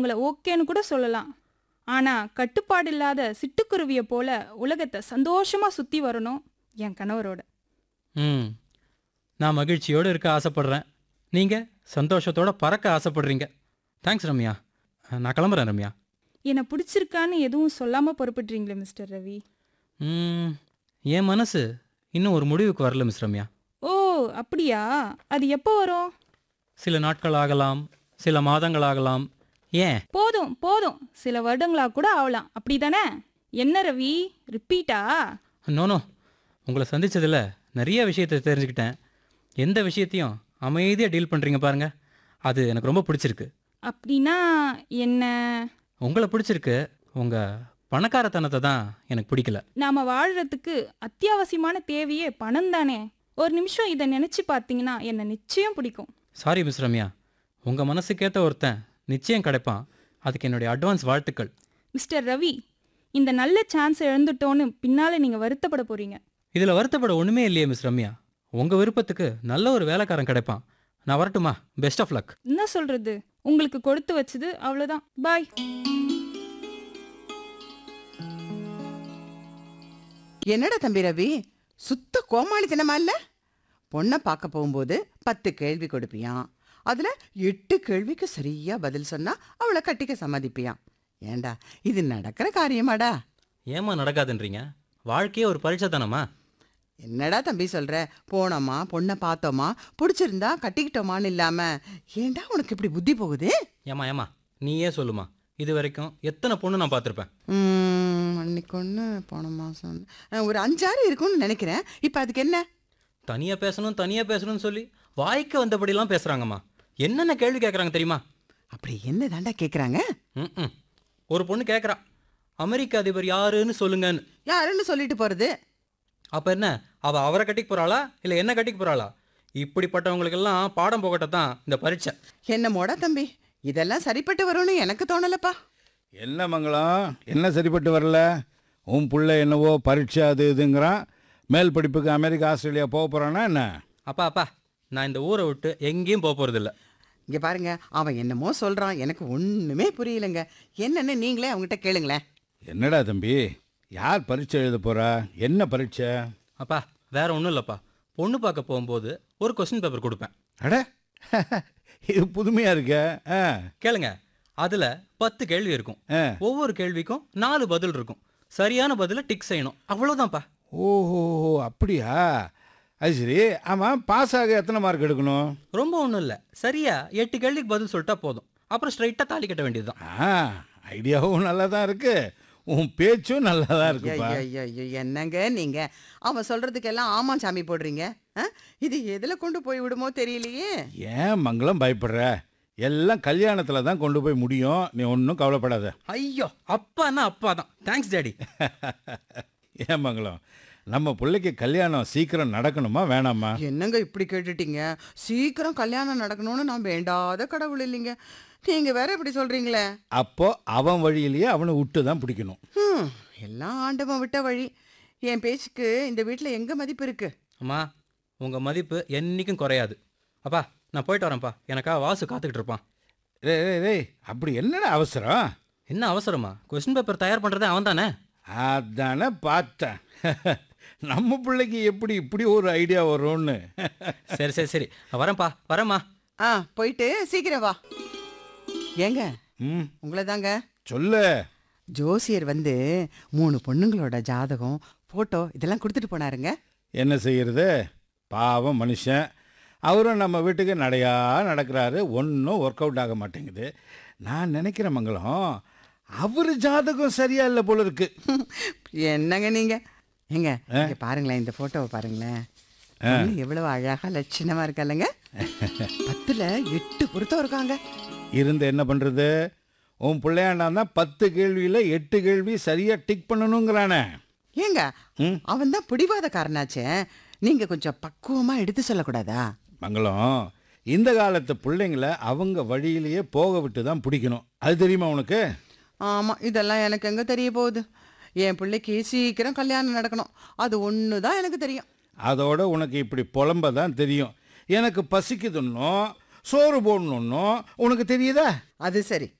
உங்களை ஓகேன்னு கூட சொல்லலாம் ஆனா கட்டுப்பாடு இல்லாத சிட்டுக்குருவியை போல உலகத்தை சந்தோஷமா சுத்தி வரணும் என் கணவரோட ம் நான் மகிழ்ச்சியோடு இருக்க ஆசைப்படுறேன் நீங்கள் சந்தோஷத்தோட பறக்க ஆசைப்படுறீங்க தேங்க்ஸ் ரம்யா நான் கிளம்புறேன் ரம்யா என்னை பிடிச்சிருக்கான்னு எதுவும் சொல்லாம பொறுப்பிடுறீங்களே மிஸ்டர் ரவி ம் என் மனசு இன்னும் ஒரு முடிவுக்கு வரல மிஸ் ரம்யா ஓ அப்படியா அது எப்போ வரும் சில நாட்கள் ஆகலாம் சில மாதங்கள் ஆகலாம் ஏன் போதும் போதும் சில வருடங்களா கூட ஆகலாம் அப்படிதானே என்ன ரவி ரிப்பீட்டா நோனோ உங்களை சந்திச்சதில் நிறைய விஷயத்தை தெரிஞ்சுக்கிட்டேன் எந்த விஷயத்தையும் அமைதியாக டீல் பண்ணுறீங்க பாருங்க அது எனக்கு ரொம்ப பிடிச்சிருக்கு அப்படின்னா என்ன உங்களை பிடிச்சிருக்கு உங்கள் பணக்காரத்தனத்தை தான் எனக்கு பிடிக்கல நாம வாழறதுக்கு அத்தியாவசியமான தேவையே பணம் தானே ஒரு நிமிஷம் இதை நினைச்சு பார்த்தீங்கன்னா என்னை நிச்சயம் பிடிக்கும் சாரி மிஸ் ரம்யா உங்கள் மனசுக்கேற்ற ஒருத்தன் நிச்சயம் கிடைப்பான் அதுக்கு என்னுடைய அட்வான்ஸ் வாழ்த்துக்கள் மிஸ்டர் ரவி இந்த நல்ல சான்ஸ் இழந்துட்டோன்னு பின்னால நீங்க வருத்தப்பட போறீங்க இதில் வருத்தப்பட ஒன்றுமே இல்லையே மிஸ் ரம்யா உங்கள் விருப்பத்துக்கு நல்ல ஒரு வேலைக்காரன் கிடைப்பான் நான் வரட்டுமா பெஸ்ட் ஆஃப் லக் என்ன சொல்றது உங்களுக்கு கொடுத்து வச்சது அவ்வளவுதான் பாய் என்னடா தம்பி ரவி சுத்த கோமாளித்தனமா இல்ல பொண்ணை பார்க்க போகும்போது பத்து கேள்வி கொடுப்பியான் அதுல எட்டு கேள்விக்கு சரியா பதில் சொன்னா அவளை கட்டிக்க சம்மதிப்பியான் ஏண்டா இது நடக்கிற காரியமாடா ஏமா நடக்காதுன்றீங்க வாழ்க்கையே ஒரு பரீட்சை தானம்மா என்னடா தம்பி சொல்ற போனோமா பொண்ணை பார்த்தோமா பிடிச்சிருந்தா கட்டிக்கிட்டோமான்னு இல்லாம ஏண்டா உனக்கு இப்படி புத்தி போகுது ஏமா ஏமா நீயே சொல்லுமா இது வரைக்கும் எத்தனை பொண்ணு நான் பார்த்துருப்பேன் ம், அன்னைக்கு ஒன்று போன மாதம் ஒரு அஞ்சாறு இருக்கும்னு நினைக்கிறேன் இப்போ அதுக்கு என்ன தனியாக பேசணும் தனியாக பேசணும்னு சொல்லி வாய்க்கு வந்தபடிலாம் பேசுகிறாங்கம்மா என்னென்ன கேள்வி கேட்குறாங்க தெரியுமா அப்படி என்ன தாண்டா கேட்குறாங்க ம் ஒரு பொண்ணு கேட்குறா அமெரிக்க அதிபர் யாருன்னு சொல்லுங்கன்னு யாருன்னு சொல்லிட்டு போறது அப்போ என்ன அவள் அவரை கட்டிக்க போகிறாளா இல்லை என்ன கட்டிக்க போகிறாளா இப்படிப்பட்டவங்களுக்கெல்லாம் பாடம் போகட்ட தான் இந்த பரீட்சை என்னமோடா தம்பி இதெல்லாம் சரிப்பட்டு வரும்னு எனக்கு தோணலப்பா என்ன மங்களம் என்ன சரிப்பட்டு வரல உன் புள்ள என்னவோ பரீட்சை அது இதுங்கிறான் மேல் படிப்புக்கு அமெரிக்கா ஆஸ்திரேலியா போக போகிறானா என்ன அப்பா அப்பா நான் இந்த ஊரை விட்டு எங்கேயும் போக போகிறதில்ல இங்க பாருங்க அவன் என்னமோ சொல்றான் எனக்கு ஒண்ணுமே புரியலங்க என்னன்னு நீங்களே அவங்ககிட்ட கேளுங்களேன் என்னடா தம்பி யார் பரீட்சை எழுத போகிறா என்ன பரீட்சை அப்பா வேற ஒன்றும் இல்லைப்பா பொண்ணு பார்க்க போகும்போது ஒரு கொஸ்டின் பேப்பர் கொடுப்பேன் அட இது புதுமையாக இருக்க ஆ கேளுங்க அதில் பத்து கேள்வி இருக்கும் ஆ ஒவ்வொரு கேள்விக்கும் நாலு பதில் இருக்கும் சரியான பதிலை டிக் செய்யணும் அவ்வளோதான்ப்பா ஓஹோ அப்படியா அது சரி ஆமாம் பாஸ் ஆக எத்தனை மார்க் எடுக்கணும் ரொம்ப ஒன்றும் இல்லை சரியா எட்டு கேள்விக்கு பதில் சொல்லிட்டா போதும் அப்புறம் ஸ்ட்ரைட்டாக தாலி கட்ட வேண்டியதுதான் ஆ ஐடியாவும் நல்லா தான் இருக்கு உன் பேச்சும் நல்லா தான் இருக்குப்பா ஐயோ, ஐயோ, என்னங்க நீங்க அவன் சொல்றதுக்கெல்லாம் ஆமா சாமி போடுறீங்க ஆ? இது எதுல கொண்டு போய் விடுமோ தெரியலையே ஏன் மங்களம் பயப்படுற எல்லாம் கல்யாணத்தில் தான் கொண்டு போய் முடியும் நீ ஒன்றும் கவலைப்படாத ஐயோ அப்பான்னா அப்பா தான் தேங்க்ஸ் டேடி ஏன் மங்களம் நம்ம பிள்ளைக்கு கல்யாணம் சீக்கிரம் நடக்கணுமா வேணாமா என்னங்க இப்படி கேட்டுட்டீங்க சீக்கிரம் கல்யாணம் நடக்கணும்னு நான் வேண்டாத கடவுள் இல்லைங்க நீங்க வேற இப்படி சொல்றீங்களே அப்போ அவன் வழியிலேயே அவனை விட்டு தான் பிடிக்கணும் ஹம், எல்லாம் ஆண்டவன் விட்ட வழி என் பேச்சுக்கு இந்த வீட்டில் எங்க மதிப்பு இருக்கு அம்மா உங்கள் மதிப்பு என்றைக்கும் குறையாது அப்பா நான் போயிட்டு வரேன்ப்பா எனக்காக வாசு காத்துக்கிட்டு இருப்பான் ரே ரே ரேய் அப்படி என்னடா அவசரம் என்ன அவசரமா கொஸ்டின் பேப்பர் தயார் பண்ணுறதே அவன் தானே அதானே பார்த்தேன் நம்ம பிள்ளைக்கு எப்படி இப்படி ஒரு ஐடியா வரும்னு சரி சரி சரி வரேன்ப்பா வரேம்மா ஆ போயிட்டு சீக்கிரம் வா ஏங்க ம் உங்களை தாங்க சொல்லு ஜோசியர் வந்து மூணு பொண்ணுங்களோட ஜாதகம் ஃபோட்டோ இதெல்லாம் கொடுத்துட்டு போனாருங்க என்ன செய்யறது பாவம் மனுஷன் அவரும் நம்ம வீட்டுக்கு நடையா நடக்கிறாரு ஒன்றும் ஒர்க் அவுட் ஆக மாட்டேங்குது நான் நினைக்கிற மங்களம் அவர் ஜாதகம் சரியா இல்லை போல இருக்கு என்னங்க நீங்க ஏங்க இங்க பாருங்களேன் இந்த போட்டோவை பாருங்களேன் பொண்ணு எவ்வளவு அழகா லட்சணமா இருக்கால்லங்க பத்துல எட்டு பொருத்தம் இருக்காங்க இருந்து என்ன பண்ணுறது உன் பிள்ளையாண்டா தான் பத்து கேள்வியில் எட்டு கேள்வி சரியாக டிக் பண்ணணுங்கிறானே ஏங்க ம். அவன் தான் பிடிவாதக்காரனாச்சே நீங்க கொஞ்சம் பக்குவமா எடுத்து சொல்லக்கூடாதா மங்களம் இந்த காலத்து பிள்ளைங்கள அவங்க வழியிலேயே போக விட்டு தான் பிடிக்கணும் அது தெரியுமா உனக்கு ஆமா இதெல்லாம் எனக்கு எங்க தெரிய போகுது என் பிள்ளைக்கு சீக்கிரம் கல்யாணம் நடக்கணும் அது ஒன்று தான் எனக்கு தெரியும் அதோட உனக்கு இப்படி புலம்ப தான் தெரியும் எனக்கு பசிக்குதுன்னோ சோறு போடணுன்னோ உனக்கு தெரியுதா அது சரி